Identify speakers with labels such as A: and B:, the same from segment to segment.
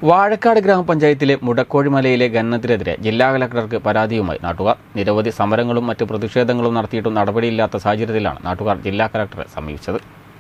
A: വാഴക്കാട് ഗ്രാമപഞ്ചായത്തിലെ മുടക്കോഴിമലയിലെ ഖനനത്തിനെതിരെ ജില്ലാ കലക്ടർക്ക് പരാതിയുമായി നാട്ടുകാർ നിരവധി സമരങ്ങളും മറ്റ് പ്രതിഷേധങ്ങളും നടത്തിയിട്ടും നടപടിയില്ലാത്ത സാഹചര്യത്തിലാണ് നാട്ടുകാർ ജില്ലാ കലക്ടറെ സമീപിച്ചത്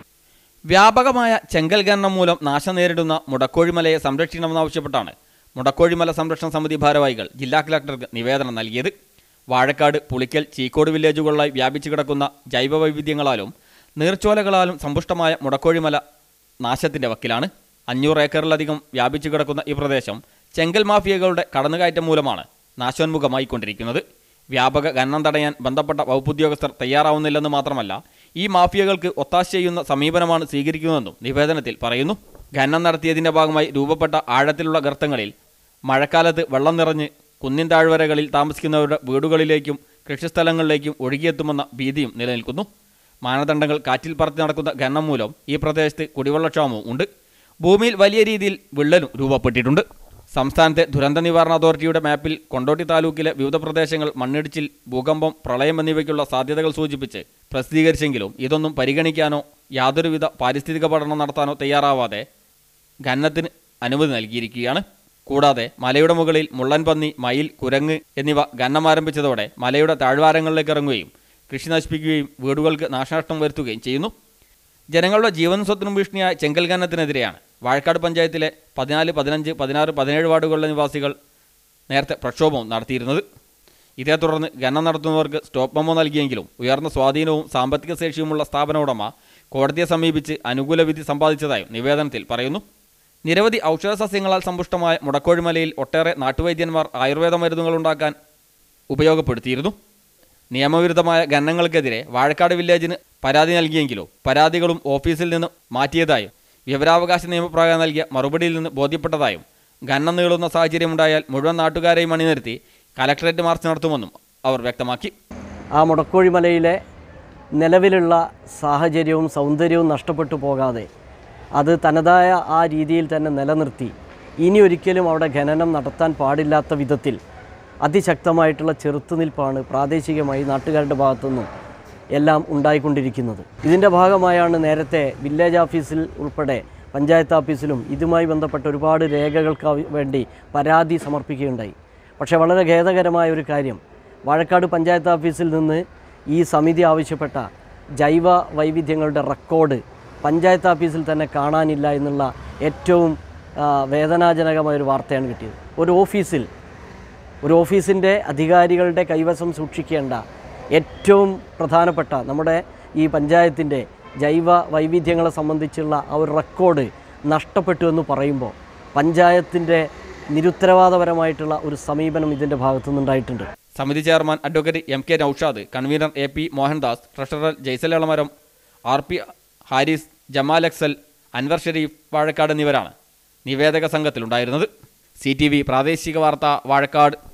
A: വ്യാപകമായ ചെങ്കൽ ഖനനം മൂലം നാശം നേരിടുന്ന മുടക്കോഴിമലയെ സംരക്ഷിക്കണമെന്നാവശ്യപ്പെട്ടാണ് മുടക്കോഴിമല സംരക്ഷണ സമിതി ഭാരവാഹികൾ ജില്ലാ കലക്ടർക്ക് നിവേദനം നൽകിയത് വാഴക്കാട് പുളിക്കൽ ചീക്കോട് വില്ലേജുകളിലായി വ്യാപിച്ചു കിടക്കുന്ന ജൈവവൈവിധ്യങ്ങളാലും നീർച്ചോലകളാലും സമ്പുഷ്ടമായ മുടക്കോഴിമല നാശത്തിന്റെ വക്കിലാണ് അഞ്ഞൂറ് ഏക്കറിലധികം വ്യാപിച്ചു കിടക്കുന്ന ഈ പ്രദേശം ചെങ്കൽ മാഫിയകളുടെ കടന്നുകയറ്റം മൂലമാണ് നാശോന്മുഖമായിക്കൊണ്ടിരിക്കുന്നത് വ്യാപക ഖനനം തടയാൻ ബന്ധപ്പെട്ട വകുപ്പുദ്യോഗസ്ഥർ തയ്യാറാവുന്നില്ലെന്ന് മാത്രമല്ല ഈ മാഫിയകൾക്ക് ഒത്താശ ചെയ്യുന്ന സമീപനമാണ് സ്വീകരിക്കുന്നതെന്നും നിവേദനത്തിൽ പറയുന്നു ഖനനം നടത്തിയതിന്റെ ഭാഗമായി രൂപപ്പെട്ട ആഴത്തിലുള്ള ഗർത്തങ്ങളിൽ മഴക്കാലത്ത് വെള്ളം നിറഞ്ഞ് കുന്നിൻ താഴ്വരകളിൽ താമസിക്കുന്നവരുടെ വീടുകളിലേക്കും കൃഷിസ്ഥലങ്ങളിലേക്കും ഒഴുകിയെത്തുമെന്ന ഭീതിയും നിലനിൽക്കുന്നു മാനദണ്ഡങ്ങൾ കാറ്റിൽ പറത്തി നടക്കുന്ന ഖനനം മൂലം ഈ പ്രദേശത്ത് കുടിവെള്ളക്ഷാമവും ഉണ്ട് ഭൂമിയിൽ വലിയ രീതിയിൽ വിള്ളലും രൂപപ്പെട്ടിട്ടുണ്ട് സംസ്ഥാനത്തെ ദുരന്ത നിവാരണ അതോറിറ്റിയുടെ മാപ്പിൽ കൊണ്ടോട്ടി താലൂക്കിലെ വിവിധ പ്രദേശങ്ങൾ മണ്ണിടിച്ചിൽ ഭൂകമ്പം പ്രളയം എന്നിവയ്ക്കുള്ള സാധ്യതകൾ സൂചിപ്പിച്ച് പ്രസിദ്ധീകരിച്ചെങ്കിലും ഇതൊന്നും പരിഗണിക്കാനോ യാതൊരുവിധ പാരിസ്ഥിതിക പഠനം നടത്താനോ തയ്യാറാവാതെ ഖനനത്തിന് അനുമതി നൽകിയിരിക്കുകയാണ് കൂടാതെ മലയുടെ മുകളിൽ മുള്ളൻ പന്നി മയിൽ കുരങ്ങ് എന്നിവ ഖനനം ആരംഭിച്ചതോടെ മലയുടെ താഴ്വാരങ്ങളിലേക്ക് ഇറങ്ങുകയും കൃഷി നശിപ്പിക്കുകയും വീടുകൾക്ക് നാശനഷ്ടം വരുത്തുകയും ചെയ്യുന്നു ജനങ്ങളുടെ ജീവനും സ്വത്തിനും ഭീഷണിയായ ചെങ്കൽ ഖനനത്തിനെതിരെയാണ് വാഴക്കാട് പഞ്ചായത്തിലെ പതിനാല് പതിനഞ്ച് പതിനാറ് പതിനേഴ് വാർഡുകളിലെ നിവാസികൾ നേരത്തെ പ്രക്ഷോഭവും നടത്തിയിരുന്നത് ഇതേ തുടർന്ന് ഖനനം നടത്തുന്നവർക്ക് സ്റ്റോപ്പ് മെമ്മോ നൽകിയെങ്കിലും ഉയർന്ന സ്വാധീനവും സാമ്പത്തിക ശേഷിയുമുള്ള സ്ഥാപന ഉടമ കോടതിയെ സമീപിച്ച് അനുകൂല വിധി സമ്പാദിച്ചതായും നിവേദനത്തിൽ പറയുന്നു നിരവധി ഔഷധ സസ്യങ്ങളാൽ സമ്പുഷ്ടമായ മുടക്കോഴിമലയിൽ ഒട്ടേറെ നാട്ടുവൈദ്യന്മാർ ആയുർവേദ മരുന്നുകൾ ഉണ്ടാക്കാൻ ഉപയോഗപ്പെടുത്തിയിരുന്നു നിയമവിരുദ്ധമായ ഖനനങ്ങൾക്കെതിരെ വാഴക്കാട് വില്ലേജിന് പരാതി നൽകിയെങ്കിലും പരാതികളും ഓഫീസിൽ നിന്ന് മാറ്റിയതായും വിവരാവകാശ നിയമപ്രകാരം നൽകിയ മറുപടിയിൽ നിന്ന് ബോധ്യപ്പെട്ടതായും ഖനനം നീളുന്ന സാഹചര്യമുണ്ടായാൽ മുഴുവൻ നാട്ടുകാരെയും അണിനിരത്തി കലക്ടറേറ്റ് മാർച്ച് നടത്തുമെന്നും അവർ വ്യക്തമാക്കി
B: ആ മുടക്കോഴിമലയിലെ നിലവിലുള്ള സാഹചര്യവും സൗന്ദര്യവും നഷ്ടപ്പെട്ടു പോകാതെ അത് തനതായ ആ രീതിയിൽ തന്നെ നിലനിർത്തി ഇനി ഒരിക്കലും അവിടെ ഖനനം നടത്താൻ പാടില്ലാത്ത വിധത്തിൽ അതിശക്തമായിട്ടുള്ള ചെറുത്തുനിൽപ്പാണ് പ്രാദേശികമായി നാട്ടുകാരുടെ ഭാഗത്തുനിന്നും എല്ലാം ഉണ്ടായിക്കൊണ്ടിരിക്കുന്നത് ഇതിൻ്റെ ഭാഗമായാണ് നേരത്തെ വില്ലേജ് ഓഫീസിൽ ഉൾപ്പെടെ പഞ്ചായത്ത് ഓഫീസിലും ഇതുമായി ബന്ധപ്പെട്ട ഒരുപാട് രേഖകൾക്ക് ആവ- വേണ്ടി പരാതി സമർപ്പിക്കുകയുണ്ടായി പക്ഷേ വളരെ ഖേദകരമായ ഒരു കാര്യം വാഴക്കാട് പഞ്ചായത്ത് ഓഫീസിൽ നിന്ന് ഈ സമിതി ആവശ്യപ്പെട്ട ജൈവ വൈവിധ്യങ്ങളുടെ റെക്കോർഡ് പഞ്ചായത്ത് ഓഫീസിൽ തന്നെ കാണാനില്ല എന്നുള്ള ഏറ്റവും ആ, വേദനാജനകമായ ഒരു വാർത്തയാണ് കിട്ടിയത് ഒരു ഓഫീസിൽ ഒരു ഓഫീസിൻ്റെ അധികാരികളുടെ കൈവശം സൂക്ഷിക്കേണ്ട ഏറ്റവും പ്രധാനപ്പെട്ട നമ്മുടെ ഈ പഞ്ചായത്തിൻ്റെ ജൈവ വൈവിധ്യങ്ങളെ സംബന്ധിച്ചുള്ള ആ ഒരു റെക്കോർഡ് നഷ്ടപ്പെട്ടു എന്ന് പറയുമ്പോൾ പഞ്ചായത്തിൻ്റെ നിരുത്തരവാദപരമായിട്ടുള്ള ഒരു സമീപനം ഇതിൻ്റെ ഭാഗത്തുനിന്നുണ്ടായിട്ടുണ്ട്
A: സമിതി chairman advocate M K Noushad convener A P Mohandas treasurer Jaisal Elamaram R P Haris Jamal Aksal Anwar Sherif Vazhakkad എന്നിവരാണ് നിവേദക സംഘത്തിലുണ്ടായിരുന്നത് സി ടി വി പ്രാദേശിക വാർത്ത വാഴക്കാട്